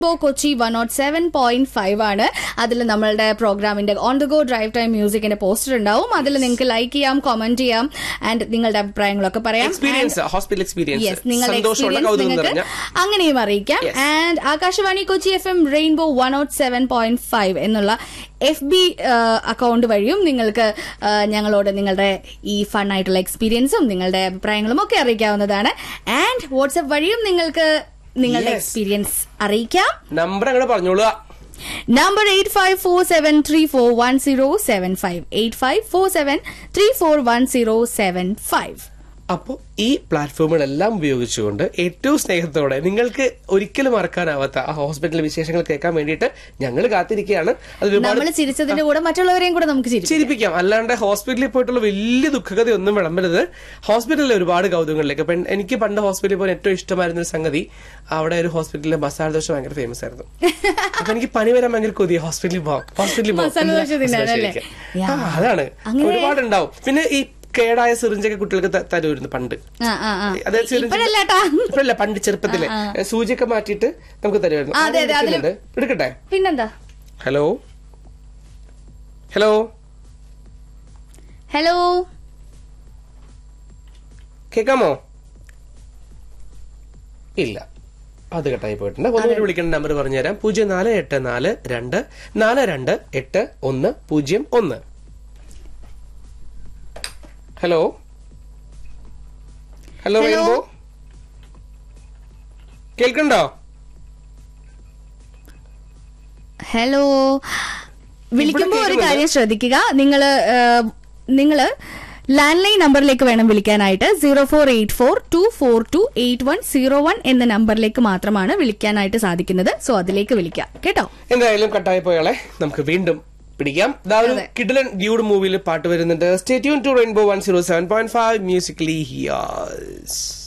ഇപ്പോ Kochi one nought seven point five ആണ് അതിൽ നമ്മളുടെ പ്രോഗ്രാമിന്റെ on the go drive time മ്യൂസിക്കിന്റെ പോസ്റ്റർ ഉണ്ടാവും അതിൽ നിങ്ങൾക്ക് ലൈക്ക് ചെയ്യാം കമന്റ് ചെയ്യാം ആൻഡ് നിങ്ങളുടെ അഭിപ്രായങ്ങളൊക്കെ പറയാം എക്സ്പീരിയൻസ് ഹോസ്പിറ്റൽ എക്സ്പീരിയൻസ് യെസ് നിങ്ങളുടെ സന്തോഷമുള്ള എക്സ്പീരിയൻസ് കൗതുകം നിങ്ങൾക്ക് നിറഞ്ഞ അങ്ങനെയും അറിയിക്കാം Yes. And Akashvani Kochi F M rainbow one nought seven point five എന്നുള്ള എഫ് ബി അക്കൗണ്ട് വഴിയും നിങ്ങൾക്ക് ആ, ഞങ്ങളോട് നിങ്ങളുടെ ഈ ഫൺ ആയിട്ടുള്ള എക്സ്പീരിയൻസും നിങ്ങളുടെ അഭിപ്രായങ്ങളും ഒക്കെ അറിയിക്കാവുന്നതാണ് ആൻഡ് വാട്സ്ആപ്പ് വഴിയും നിങ്ങൾക്ക് നിങ്ങളുടെ Yes. എക്സ്പീരിയൻസ് അറിയിക്കാം നമ്പർ അങ്ങനെ പറഞ്ഞോളുക number eight five four seven three four one zero seven five eight five four seven three four one zero seven five അപ്പോൾ ഈ പ്ലാറ്റ്ഫോമുകളെല്ലാം ഉപയോഗിച്ചുകൊണ്ട് ഏറ്റവും സ്നേഹത്തോടെ നിങ്ങൾക്ക് ഒരിക്കലും മറക്കാനാവാത്ത ആ ഹോസ്പിറ്റൽ വിശേഷങ്ങൾ കേൾക്കാൻ വേണ്ടിയിട്ട് ഞങ്ങൾ കാത്തിരിക്കുകയാണ് അത് ഒരുപാട് നമ്മൾ ചിരിച്ചതിന്റെ കൂടെ മറ്റുള്ളവരെയും കൂടെ നമുക്ക് ചിരിച്ചു ചിരിപ്പിക്കാം അല്ലാണ്ട് ഹോസ്പിറ്റലിൽ പോയിട്ടുള്ള വലിയ ദുഃഖകഥയൊന്നും വിളമ്പരുത് ഹോസ്പിറ്റലിൽ ഒരുപാട് കൗതുകങ്ങളിലേക്ക് ഇപ്പൊ എനിക്ക് പണ്ട് ഹോസ്പിറ്റലിൽ പോകാൻ ഏറ്റവും ഇഷ്ടമായിരുന്ന ഒരു സംഗതി അവിടെ ഒരു ഹോസ്പിറ്റലിലെ മസാല ദോശ ഭയങ്കര ഫേമസ് ആയിരുന്നു അപ്പൊ എനിക്ക് പണി വരാൻ ഭയങ്കര കൊതിയ ഹോസ്പിറ്റലിൽ പോവാം ഹോസ്പിറ്റലിൽ പോവാം. മസാല ദോശ തിന്നാൻ മസാല അല്ലേ? കഴിക്കാൻ. യാ. ആ, അതാണ് അങ്ങനെ- ഒരുപാടുണ്ടാവും പിന്നെ ഈ കേടായ സിറിഞ്ചൊക്കെ കുട്ടികൾക്ക് ത- തരുമായിരുന്നു പണ്ട് ആ ആ ആ അതായത് syringe- ഇപ്പഴല്ലേട്ടാ ഇപ്പഴല്ല പണ്ട് ചെറുപ്പത്തിലെ സൂചിയൊക്കെ മാറ്റിയിട്ട് നമുക്ക് തരുമായിരുന്നു ആ, അതെ, അതെ, അതില്- എടുക്കുന്നുണ്ട്. എടുക്കട്ടെ പിന്നെന്താ ഹലോ ഹലോ ഹലോ കേക്കാമോ ഇല്ല അത് കട്ടായി പോയിട്ടുണ്ട് ഒന്നുകൂടി വിളിക്കേണ്ട നമ്പർ പറഞ്ഞുതരാം പൂജ്യം നാല് എട്ട് നാല് രണ്ട് നാല് രണ്ട് എട്ട് ഒന്ന് പൂജ്യം ഒന്ന് ഹലോ ഹലോ ഹലോ. റെയിൻബോ കേൾക്കണ്ടോ ഹലോ വിളിക്കുമ്പോ ഒരു കേൾക്കുന്നുണ്ട്. കാര്യം ശ്രദ്ധിക്കുക നിങ്ങള് ഏഹ്, നിങ്ങള് ലാൻഡ് ലൈൻ നമ്പറിലേക്ക് വേണം വിളിക്കാനായിട്ട് zero four eight four two four two eight one zero one എന്ന നമ്പറിലേക്ക് മാത്രമാണ് വിളിക്കാനായിട്ട് സാധിക്കുന്നത് സോ അതിലേക്ക് വിളിക്കാം കേട്ടോ എന്തായാലും കട്ടായി പോയാളെ നമുക്ക് വീണ്ടും പിടിക്കാം ദാ ഒരു അതെ. കിഡിലൻ ഡ്യൂഡ് മൂവിയിൽ പാട്ട് വരുന്നുണ്ട് stay tuned to rainbow one zero seven point five musically here's